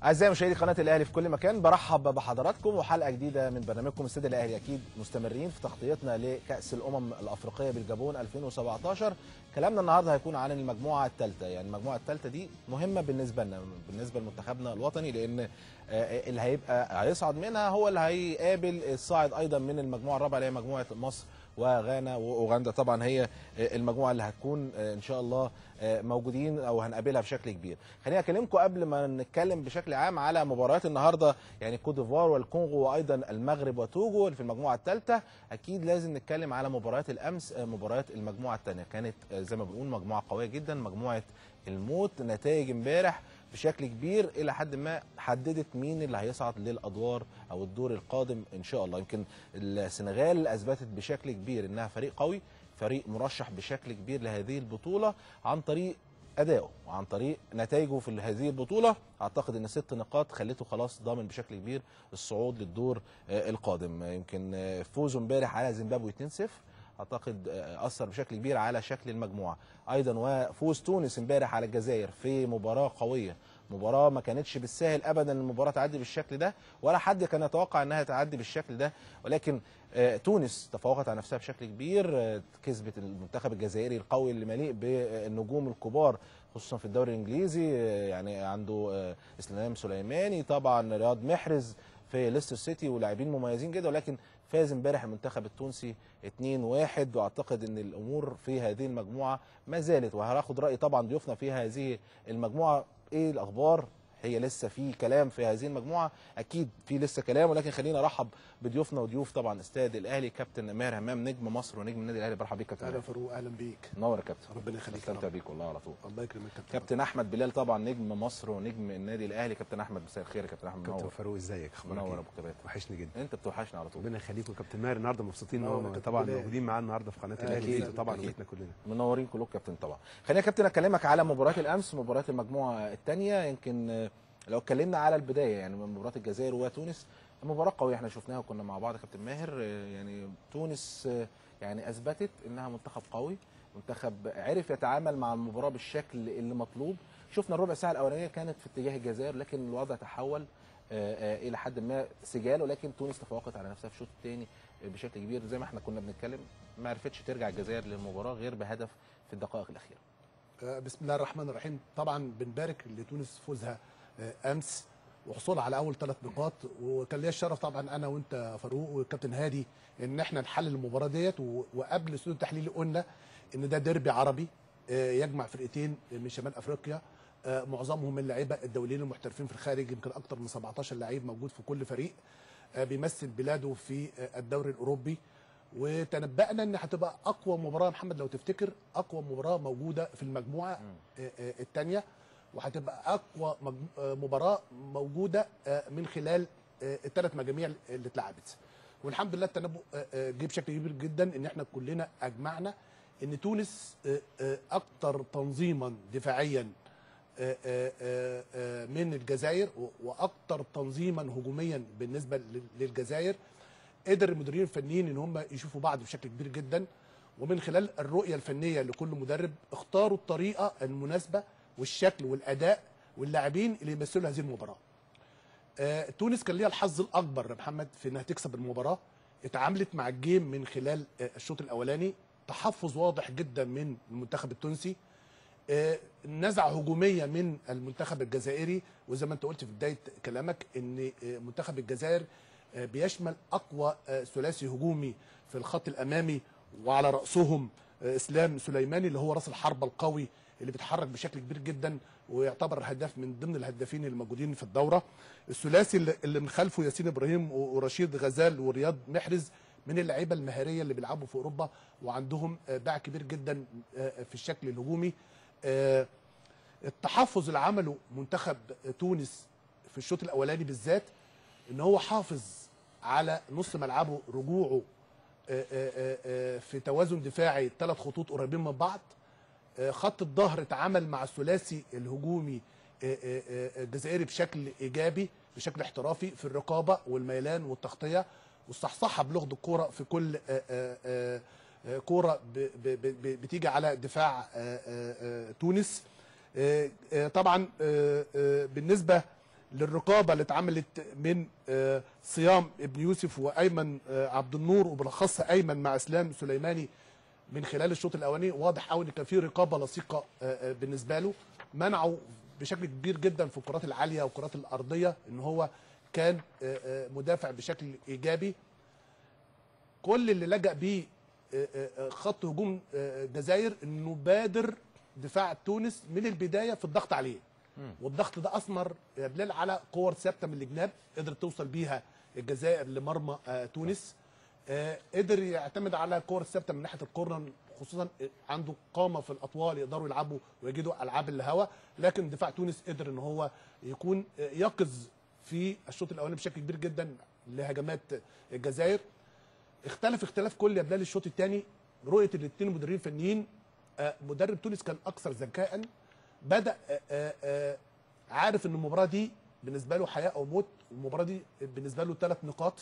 أعزائي مشاهدي قناة الأهلي في كل مكان برحب بحضراتكم وحلقة جديدة من برنامجكم استاد الأهلي أكيد مستمرين في تغطيتنا لكأس الأمم الأفريقية بالجابون 2017 كلامنا النهاردة هيكون عن المجموعة الثالثة يعني المجموعة الثالثة دي مهمة بالنسبة لنا بالنسبة لمنتخبنا الوطني لأن اللي هيبقى هيصعد منها هو اللي هيقابل الصاعد أيضا من المجموعة الرابعة اللي هي مجموعة مصر وغانا واوغندا طبعا هي المجموعه اللي هتكون ان شاء الله موجودين او هنقابلها بشكل كبير خليني اكلمكم قبل ما نتكلم بشكل عام على مباريات النهارده يعني كوت ديفوار والكونغو وايضا المغرب وتوجو اللي في المجموعه الثالثه اكيد لازم نتكلم على مباريات الامس مباريات المجموعه الثانيه كانت زي ما بنقول مجموعه قويه جدا مجموعه الموت نتائج امبارح بشكل كبير الى حد ما حددت مين اللي هيصعد للادوار او الدور القادم ان شاء الله يمكن السنغال اثبتت بشكل كبير انها فريق قوي فريق مرشح بشكل كبير لهذه البطوله عن طريق ادائه وعن طريق نتائجه في هذه البطوله اعتقد ان ست نقاط خلته خلاص ضامن بشكل كبير الصعود للدور القادم يمكن فوزه امبارح على زيمبابوي 2-0 اعتقد اثر بشكل كبير على شكل المجموعه ايضا وفوز تونس امبارح على الجزائر في مباراه قويه مباراه ما كانتش بالسهل ابدا المباراه تعدي بالشكل ده ولا حد كان يتوقع انها تعدي بالشكل ده ولكن تونس تفوقت على نفسها بشكل كبير كسبت المنتخب الجزائري القوي اللي مليء بالنجوم الكبار خصوصا في الدوري الانجليزي يعني عنده اسلام سليماني طبعا رياض محرز في ليستر سيتي ولاعبين مميزين جدا ولكن فاز امبارح المنتخب التونسي 2-1 واعتقد ان الامور في هذه المجموعه ما زالت وهاخد راي طبعا ضيوفنا في هذه المجموعه ايه الاخبار هي لسه في كلام في هذه المجموعه اكيد في لسه كلام ولكن خلينا ارحب بضيوفنا وضيوف طبعا استاد الاهلي كابتن ماهر همام نجم مصر ونجم النادي الاهلي برحب بيك كابتن اهلا فاروق اهلا بيك نور يا كابتن ربنا يخليك استمتع بيك والله على طول الله يكرمك كابتن كابتن احمد بلال طبعا نجم مصر ونجم النادي الاهلي كابتن احمد مساء الخير يا كابتن احمد كابتن منور فاروق ازيك اخبارك منور ايه؟ ابو كباتن وحشني جدا انت بتوحشنا على طول ربنا يخليكم كابتن ماهر النهارده مبسوطين ان منور هم كابتن طبعا بلال. موجودين معانا النهارده في قناه أكيد، الاهلي انتوا طبعا أكيد. بيتنا كلنا منورين كلكم كابتن طبعا خلينا يا كابتن اكلمك على مباراه الامس مباراه المجموعه الثانيه يمكن آه، لو اتكلمنا على البدايه يعني من مباراه الجزائر وتونس مباراه قويه احنا شفناها وكنا مع بعض يا كابتن ماهر آه، يعني تونس آه، يعني اثبتت انها منتخب قوي منتخب عرف يتعامل مع المباراه بالشكل اللي مطلوب شفنا الربع ساعه الاولانيه كانت في اتجاه الجزائر لكن الوضع تحول آه، آه، الى حد ما سجال ولكن تونس تفوقت على نفسها في الشوط الثاني بشكل كبير زي ما احنا كنا بنتكلم ما عرفتش ترجع الجزائر للمباراه غير بهدف في الدقائق الاخيره آه، بسم الله الرحمن الرحيم طبعا بنبارك لتونس فوزها آه، امس وحصولها على اول ثلاث نقاط وكان ليا الشرف طبعا انا وانت فاروق والكابتن هادي ان احنا نحلل المباراه ديت و- وقبل استوديو التحليل قلنا ان ده ديربي عربي آه، يجمع فرقتين من شمال افريقيا آه، معظمهم اللعيبه الدوليين المحترفين في الخارج يمكن اكتر من 17 لعيب موجود في كل فريق آه، بيمثل بلاده في آه، الدوري الاوروبي وتنبأنا ان هتبقى اقوى مباراه يا محمد لو تفتكر اقوى مباراه موجوده في المجموعه الثانيه وهتبقى اقوى مج- آه، مباراه موجوده آه، من خلال آه، الثلاث مجاميع اللي اتلعبت والحمد لله التنبؤ آه، آه، جه بشكل كبير جدا ان احنا كلنا اجمعنا ان تونس آه، آه، اكتر تنظيما دفاعيا آه، آه، آه، آه، من الجزائر و- واكتر تنظيما هجوميا بالنسبه لل- للجزائر قدر المديرين الفنيين ان هم يشوفوا بعض بشكل كبير جدا ومن خلال الرؤيه الفنيه لكل مدرب اختاروا الطريقه المناسبه والشكل والاداء واللاعبين اللي يمثلوا هذه المباراه. آه، تونس كان ليها الحظ الاكبر يا محمد في انها تكسب المباراه اتعاملت مع الجيم من خلال آه، الشوط الاولاني تحفظ واضح جدا من المنتخب التونسي آه، نزعه هجوميه من المنتخب الجزائري وزي ما انت قلت في بدايه كلامك ان آه، منتخب الجزائر آه، بيشمل اقوى آه، ثلاثي هجومي في الخط الامامي وعلى راسهم آه، اسلام سليماني اللي هو راس الحربه القوي اللي بيتحرك بشكل كبير جدا ويعتبر هداف من ضمن الهدافين الموجودين في الدوره الثلاثي اللي- اللي من خلفه ياسين ابراهيم و- ورشيد غزال ورياض محرز من اللعيبه المهاريه اللي بيلعبوا في اوروبا وعندهم آه، باع كبير جدا آه، في الشكل الهجومي آه، التحفظ اللي عمله منتخب تونس في الشوط الاولاني بالذات ان هو حافظ على نص ملعبه رجوعه آه، آه، آه، في توازن دفاعي ثلاث خطوط قريبين من بعض آه، خط الظهر اتعامل مع الثلاثي الهجومي آه، آه، آه، الجزائري بشكل ايجابي بشكل احترافي في الرقابه والميلان والتغطيه والصحصحه بلغه الكوره في كل آه، آه، آه، آه، كوره ب- ب- ب- بتيجي على دفاع آه، آه، آه، تونس آه، آه، طبعا آه، آه، بالنسبه للرقابه اللي اتعملت من آه، صيام ابن يوسف وايمن آه، عبد النور وبالاخص ايمن مع اسلام سليماني من خلال الشوط الاولاني واضح قوي ان كان في رقابه لصيقه آه، آه، بالنسبه له منعه بشكل كبير جدا في الكرات العاليه والكرات الارضيه ان هو كان آه، آه، مدافع بشكل ايجابي كل اللي لجأ بيه آه، آه، آه، خط هجوم آه، الجزائر انه بادر دفاع تونس من البدايه في الضغط عليه والضغط ده اثمر يا بلال على كور ثابته من الجناب قدرت توصل بيها الجزائر لمرمى آه، تونس آه، قدر يعتمد على كور ثابته من ناحيه الكورنر خصوصا عنده قامه في الاطوال يقدروا يلعبوا ويجدوا العاب الهوا لكن دفاع تونس قدر ان هو يكون آه، يقظ في الشوط الاولاني بشكل كبير جدا لهجمات الجزائر اختلف اختلاف كل يا بلال الشوط الثاني رؤيه الاثنين مدربين فنيين آه، مدرب تونس كان اكثر ذكاء بدا آه، آه، آه، عارف ان المباراه دي بالنسبه له حياه او موت والمباراه دي بالنسبه له ثلاث نقاط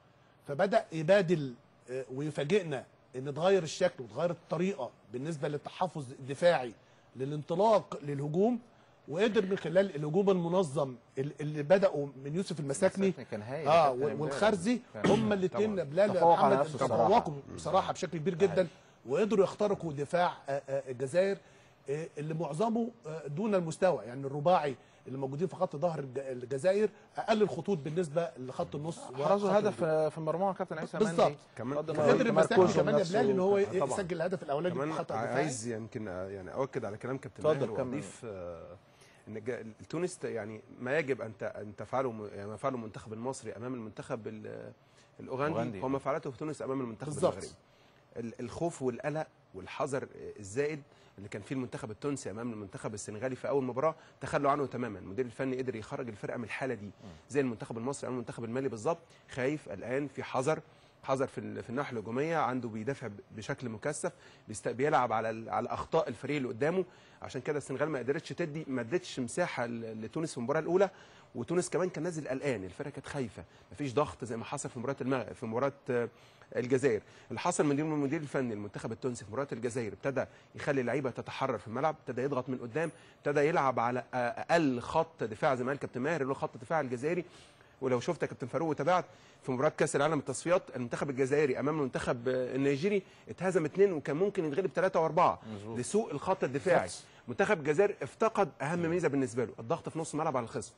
فبدا يبادل آه، ويفاجئنا ان اتغير الشكل وتغير الطريقه بالنسبه للتحفظ الدفاعي للانطلاق للهجوم وقدر من خلال الهجوم المنظم ال- اللي بداوا من يوسف المساكني كان هايل اه كابتن إمام. والخرزي كان- هم الاثنين طبعاً. بلال تفوق على محمد نفسه الصراحة. تفوقوا بصراحه بشكل كبير جدا وقدروا يخترقوا دفاع آه، آه، الجزائر آه، اللي معظمه آه، دون المستوى يعني الرباعي اللي موجودين في خط ظهر الج- الجزائر اقل الخطوط بالنسبه لخط النص حرزوا وخط هدف الهجوم. في مرمى كابتن عيسى بالظبط. مندي. كمان قدم كمان قدر المساكني تمركزه كمان يا بنفسه. بلال ان هو طبعاً. يسجل الهدف الاولاني كمان بخطا دفاعي عايز يمكن آه، يعني اؤكد على كلام كابتن اتفضل، ماهر كمل. واضيف آه، ان جا- تونس يعني ما يجب ان ت- ان تفعله م- يعني ما فعله المنتخب المصري امام المنتخب ال- الاوغندي أوغندي. هو ما فعلته في تونس امام المنتخب بالظبط. المغربي ال- الخوف والقلق والحذر الزائد اللي كان فيه المنتخب التونسي امام المنتخب السنغالي في اول مباراه تخلوا عنه تماما المدير الفني قدر يخرج الفرقه من الحاله دي زي المنتخب المصري امام المنتخب المالي بالظبط خايف قلقان في حذر حذر في ال- في الناحيه الهجوميه عنده بيدافع ب- بشكل مكثف بيست- بيلعب على ال- على اخطاء الفريق اللي قدامه عشان كده السنغال ما قدرتش تدي ما ادتش مساحه ل- لتونس في المباراه الاولى وتونس كمان كان نازل قلقان الفرقه كانت خايفه مفيش ضغط زي ما حصل في مباراه المغرب في مباراه آه، الجزائر اللي حصل من ضمن المدير الفني المنتخب التونسي في مباراه الجزائر ابتدى يخلي اللعيبه تتحرر في الملعب ابتدى يضغط من قدام ابتدى يلعب على آه، اقل خط دفاع زي ما قال كابتن ماهر اللي هو خط الدفاع الجزائري ولو شفت يا كابتن فاروق وتابعت في مباراه كاس العالم التصفيات المنتخب الجزائري امام المنتخب آه، النيجيري اتهزم اثنين وكان ممكن يتغلب ثلاثه واربعه مظبوط. لسوء الخط الدفاعي منتخب الجزائر افتقد اهم ميزه بالنسبه له الضغط في نص الملعب على الخصم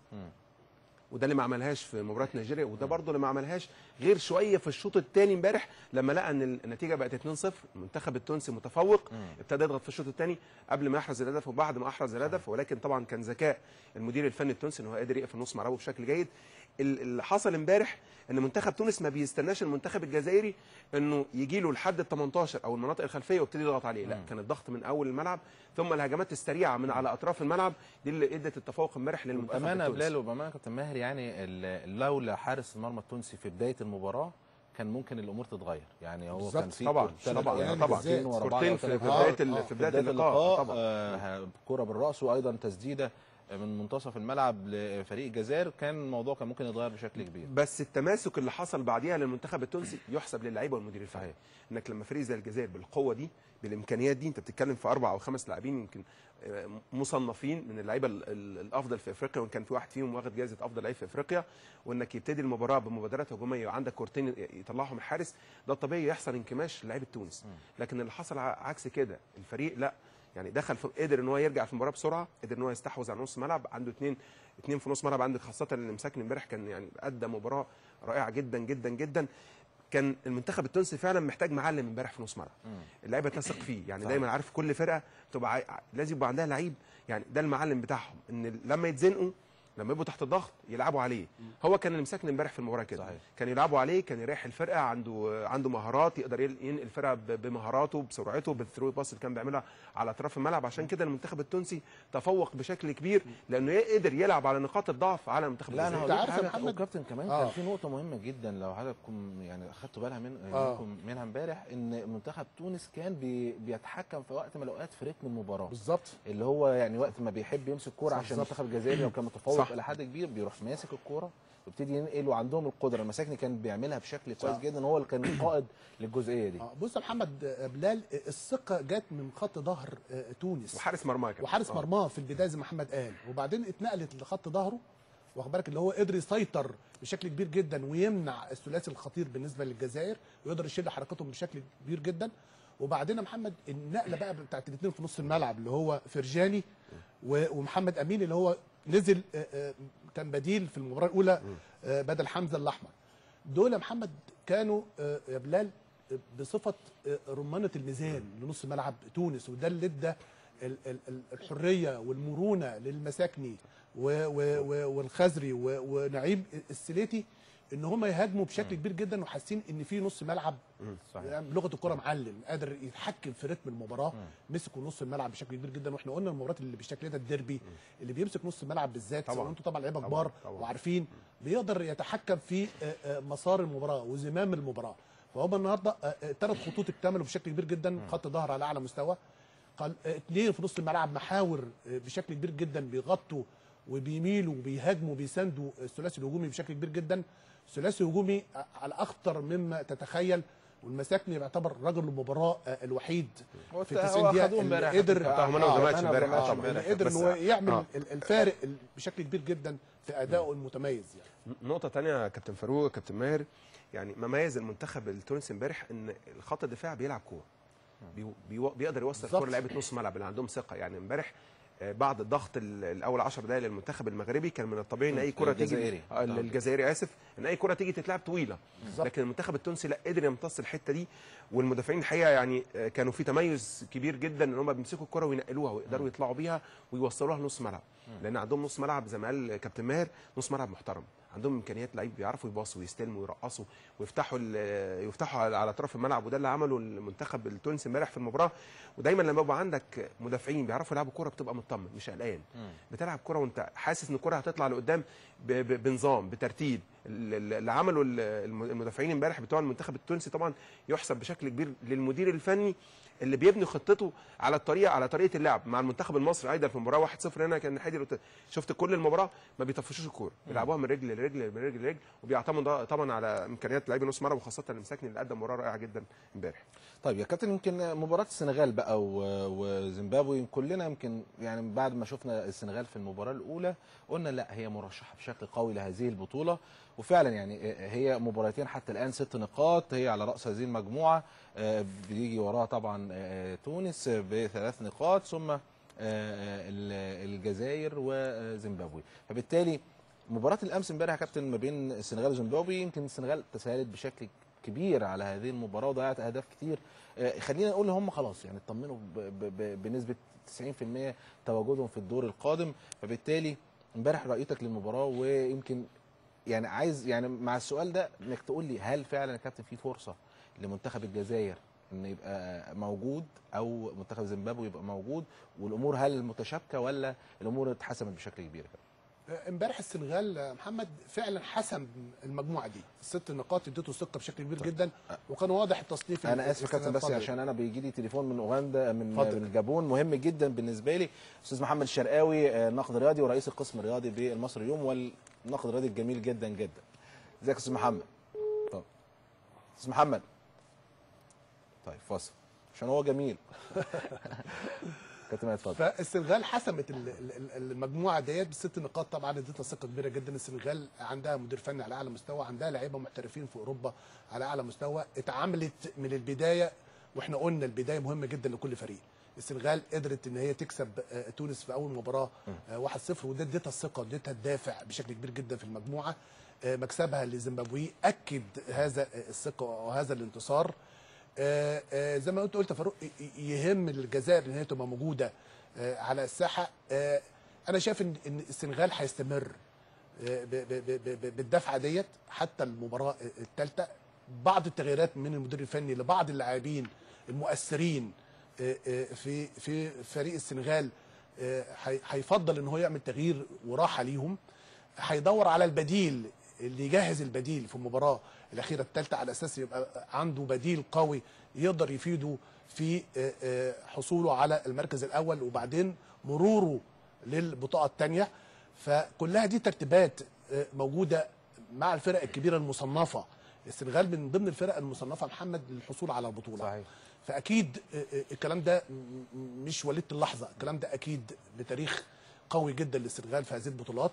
وده اللي ما عملهاش في مباراه نيجيريا وده برضه اللي ما عملهاش غير شويه في الشوط الثاني امبارح لما لقى ان النتيجه بقت 2-0 المنتخب التونسي متفوق ابتدى يضغط في الشوط الثاني قبل ما يحرز الهدف وبعد ما احرز الهدف ولكن طبعا كان ذكاء المدير الفني التونسي ان هو قادر يقفل نص ملعبه بشكل جيد ال- اللي حصل امبارح ان منتخب تونس ما بيستناش المنتخب الجزائري انه يجي له لحد ال 18 او المناطق الخلفيه ويبتدي يضغط عليه لا كان الضغط من اول الملعب ثم الهجمات السريعه من على اطراف الملعب دي اللي ادت التفوق امبارح للمنتخب بامانه التونسي بلال وبامانه كابتن ماهر يعني ال- لولا حارس المرمى التونسي في بدايه المباراه كان ممكن الامور تتغير يعني هو بالظبط. كان في طبعاً، ثلاث طبعاً، يعني طبعاً. كورتين ورا بعض كورتين أو في ثلاث في كورات. بدايه ال- آه، في بدايه اللقاء طبعا آه كرة بالراس وايضا تسديده من منتصف الملعب لفريق الجزائر كان الموضوع كان ممكن يتغير بشكل كبير بس التماسك اللي حصل بعديها للمنتخب التونسي يحسب للعيبه والمدير الفني انك لما فريق زي الجزائر بالقوه دي بالامكانيات دي انت بتتكلم في اربع او خمس لاعبين يمكن آه، مصنفين من اللعيبه ال- ال- الافضل في افريقيا وان كان في واحد فيهم واخد جائزه افضل لعيب في افريقيا وانك يبتدي المباراه بمبادرات هجوميه وعندك كورتين يطلعهم الحارس ده طبيعي يحصل انكماش لعيبه تونس لكن اللي حصل ع- عكس كده الفريق لا يعني دخل في قدر ان هو يرجع في المباراه بسرعه قدر ان هو يستحوذ على نص ملعب عنده اثنين اثنين في نص ملعب عندك خاصه اللي مساكن امبارح كان يعني ادى مباراه رائعه جدا جدا جدا كان المنتخب التونسي فعلا محتاج معلم امبارح في نص ملعب اللعيبه تثق فيه يعني دايما عارف كل فرقه بتبقى عاي- لازم يبقى عندها لعيب يعني ده المعلم بتاعهم ان لما يتزنقوا لما يبقوا تحت الضغط يلعبوا عليه هو كان اللي مساكن امبارح في المباراه كده صحيح. كان يلعبوا عليه كان يريح الفرقه عنده عنده مهارات يقدر يل- ينقل الفرقه ب- بمهاراته بسرعته بالثرو باس اللي كان بيعملها على اطراف الملعب عشان كده المنتخب التونسي تفوق بشكل كبير لانه قدر يلعب على نقاط الضعف على المنتخب لا انا الجزائري. هقول لك عارف يا حاجه محمد؟ وكابتن كمان آه. كان في نقطه مهمه جدا لو حضراتكم يعني اخدتوا بالها من آه. منكم منها امبارح ان منتخب تونس كان بي بيتحكم في وقت من الاوقات في رتم المباراه بالظبط اللي هو يعني وقت ما بيحب يمسك كوره صح عشان بالظبط. المنتخب الجزائري لو كان متفوق صح. الى حد كبير بيروح ماسك الكوره ويبتدي ينقل وعندهم القدره المساكني كان بيعملها بشكل كويس صح. جدا هو اللي كان قائد للجزئيه دي آه، بص يا محمد آه، بلال آه، الثقه جت من خط ظهر آه، تونس وحارس مرمى كمان وحارس آه. مرماه في البدايه زي ما محمد قال وبعدين اتنقلت لخط ظهره واخد بالك اللي هو قدر يسيطر بشكل كبير جدا ويمنع الثلاثي الخطير بالنسبه للجزائر ويقدر يشيل حركتهم بشكل كبير جدا وبعدين يا محمد النقله بقى بتاعت الاثنين في نص الملعب اللي هو فرجاني و- ومحمد امين اللي هو نزل آه، آه، كان بديل في المباراه الاولى آه، بدل حمزه الاحمر دول يا محمد كانوا آه، يا بلال آه، بصفه آه، رمانه الميزان لنص ملعب تونس وده اللي ادى ال- ال- ال- الحريه والمرونه للمساكني و- و- و- والخزري و- ونعيم السليتي ان هم يهاجموا بشكل كبير جدا وحاسين ان في نص ملعب صحيح يعني لغه الكره معلم قادر يتحكم في رتم المباراه مسكوا نص الملعب بشكل كبير جدا واحنا قلنا المباريات اللي بالشكل ده الديربي اللي بيمسك نص الملعب بالذات طبعاً. وانتم طبعا لعيبه طبعاً، كبار طبعاً. وعارفين بيقدر يتحكم في آه، آه، مسار المباراه وزمام المباراه فهم النهارده ثلاث خطوط اكتملوا بشكل كبير جدا خط ظهر على اعلى مستوى قال آه، اثنين في نص الملعب محاور آه، بشكل كبير جدا بيغطوا وبيميلوا وبيهاجموا وبيساندوا الثلاثي الهجومي بشكل كبير جدا ثلاثي هجومي على اخطر مما تتخيل والمساكني يعتبر رجل المباراه آه، الوحيد هو في هو 90 دقيقه أخدوه اللي امبارح قدر آه، هم ناخدوا آه، ماتش أنا امبارح، وماتش آه، اللي امبارح. قدر بس- ان هو يعمل آه. ال- الفارق ال- بشكل كبير جدا في ادائه المتميز يعني نقطة تانية يا كابتن فاروق كابتن ماهر يعني ما ميز المنتخب التونسي امبارح ان الخط الدفاع بيلعب كورة بي بي بيقدر يوصل بالظبط. الكورة لعيبة نص ملعب اللي عندهم ثقة يعني امبارح آه، بعد الضغط ال- الاول 10 دقائق للمنتخب المغربي كان من الطبيعي ان اي كره تيجي الجزائري. آه، الجزائري اسف ان اي كره تيجي تتلعب طويله بالظبط. لكن المنتخب التونسي لا قدر يمتص الحته دي والمدافعين الحقيقه يعني آه، كانوا في تميز كبير جدا ان هم بيمسكوا الكره وينقلوها ويقدروا يطلعوا بيها ويوصلوها لنص ملعب لان عندهم نص ملعب زي ما قال كابتن ماهر نص ملعب محترم عندهم امكانيات لعيب بيعرفوا يباصوا ويستلموا ويرقصوا ويفتحوا ال- يفتحوا على على اطراف الملعب وده اللي عمله المنتخب التونسي امبارح في المباراه ودايما لما يبقى عندك مدافعين بيعرفوا يلعبوا كوره بتبقى مطمن مش قلقان بتلعب كوره وانت حاسس ان الكوره هتطلع لقدام ب- ب- بنظام بترتيب ال- ال- اللي عمله ال- الم- المدافعين امبارح بتوع المنتخب التونسي طبعا يحسب بشكل كبير للمدير الفني اللي بيبني خطته على الطريقه على طريقه اللعب مع المنتخب المصري ايضا في المباراه 1-0 هنا كان حادي القط- شفت كل المباراه ما بيطفشوش الكوره بيلعبوها من رجل لرجل من رجل لرجل وبيعتمدوا طبعا على امكانيات لاعبي نص ملعب وخاصه المساكني اللي قدم مباراه رائعه جدا امبارح طيب يا كابتن يمكن مباراة السنغال بقى و- وزيمبابوي كلنا يمكن يعني بعد ما شفنا السنغال في المباراة الأولى قلنا لا هي مرشحة بشكل قوي لهذه البطولة وفعلا يعني هي مباراتين حتى الآن ست نقاط هي على رأس هذه المجموعة آه، بيجي وراها طبعا آه، تونس بثلاث نقاط ثم آه، ال- الجزائر وزيمبابوي فبالتالي مباراة الأمس امبارح يا كابتن ما بين السنغال وزيمبابوي يمكن السنغال تسهلت بشكل كبير على هذه المباراة وضيعت أهداف كتير آه، خلينا نقول ان هم خلاص يعني اطمنوا ب- ب- ب- بنسبه 90% تواجدهم في الدور القادم فبالتالي امبارح رايتك للمباراه ويمكن يعني عايز يعني مع السؤال ده انك تقول لي هل فعلا يا كابتن في فرصه لمنتخب الجزائر ان يبقى موجود او منتخب زيمبابوي يبقى موجود والامور هل متشابكه ولا الامور اتحسمت بشكل كبير يا كابتن؟ امبارح السنغال آه، محمد فعلا حسم المجموعه دي الست نقاط اديته ثقه بشكل كبير جدا وكان واضح التصنيف انا اسف يا كابتن بس السنغال عشان انا بيجي لي تليفون من اوغندا من اتفضل. من الجابون مهم جدا بالنسبه لي استاذ محمد الشرقاوي آه، ناقد رياضي ورئيس القسم الرياضي بالمصري اليوم والناقد الرياضي الجميل جدا جدا ازيك يا استاذ محمد طب استاذ محمد طيب فاصل عشان هو جميل كابتن ماهر اتفضل فالسنغال حسمت ال- ال- ال- المجموعه ديت بست نقاط طبعا اديتها ثقه كبيره جدا السنغال عندها مدير فني على اعلى مستوى عندها لعيبه محترفين في اوروبا على اعلى مستوى اتعاملت من البدايه واحنا قلنا البدايه مهمه جدا لكل فريق السنغال قدرت ان هي تكسب آه، تونس في اول مباراه آه، 1-0 وده اديتها الثقه اديتها الدافع بشكل كبير جدا في المجموعه آه، مكسبها لزيمبابوي اكد هذا الثقه وهذا الانتصار آه، آه، زي ما قلت قلت يا فاروق ي- ي- يهم الجزائر ان هي تبقى موجوده آه، على الساحه آه، انا شايف ان ان السنغال هيستمر آه، ب- ب- ب- ب- بالدفعه ديت حتى المباراه الثالثه بعض التغييرات من المدير الفني لبعض اللاعبين المؤثرين آه، آه، في في فريق السنغال آه، هي- هيفضل ان هو يعمل تغيير وراحه ليهم هيدور على البديل اللي يجهز البديل في المباراه الاخيره الثالثه على اساس يبقى عنده بديل قوي يقدر يفيده في آه، آه، حصوله على المركز الاول وبعدين مروره للبطاقه الثانيه فكلها دي ترتيبات آه، موجوده مع الفرق الكبيره المصنفه السنغال من ضمن الفرق المصنفه محمد للحصول على البطوله صحيح. فاكيد آه، آه، الكلام ده م- م- مش وليده اللحظه الكلام ده اكيد بتاريخ قوي جدا للسنغال في هذه البطولات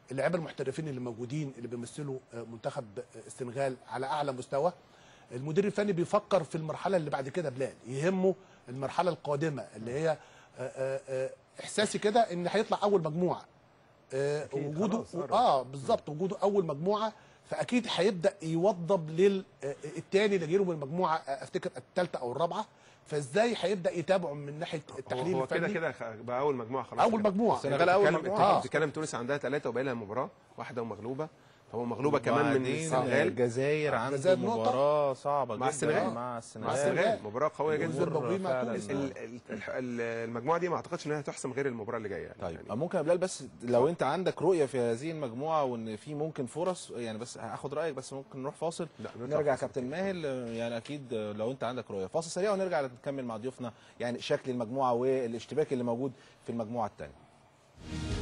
اللعيبه المحترفين اللي موجودين اللي بيمثلوا آه، منتخب آه، السنغال على اعلى مستوى المدير الفني بيفكر في المرحله اللي بعد كده بلال يهمه المرحله القادمه اللي هي آه، آه، آه، احساسي كده ان هيطلع اول مجموعه آه، أكيد، وجوده خلاص قرب. اه بالظبط وجوده اول مجموعه فاكيد هيبدا يوضب للتاني اللي جاله من المجموعه آه، افتكر الثالثه او الرابعه فازاي هيبدا يتابعه من ناحيه هو, التحليل هو كده الفني كده خ- بقى اول مجموعه خلاص اول كده. مجموعه السنغال أول بتتكلم- مجموعة. بتتكلم- آه. بتتكلم تونس عندها ثلاثه وباقي لها مباراه واحده ومغلوبه فهو مغلوبه كمان من وبعدين السنغال الجزائر عنده الجزائر نقطة. مباراة صعبة مع جدا السنغال. مع مع السنغال السنغال مباراه قويه جدا والزيمبابوي مع فعلاً. تونس. ال- ال- الح- ال- المجموعه دي ما اعتقدش انها تحسم غير المباراه اللي جايه يعني. طيب يعني ممكن يا بلال بس لو انت عندك رؤيه في هذه المجموعه وان في ممكن فرص يعني بس هاخد رايك بس ممكن نروح فاصل لا، نطلع نرجع فاصل. كابتن ماهر يعني اكيد لو انت عندك رؤيه فاصل سريع ونرجع نكمل مع ضيوفنا يعني شكل المجموعه والاشتباك اللي موجود في المجموعه الثانيه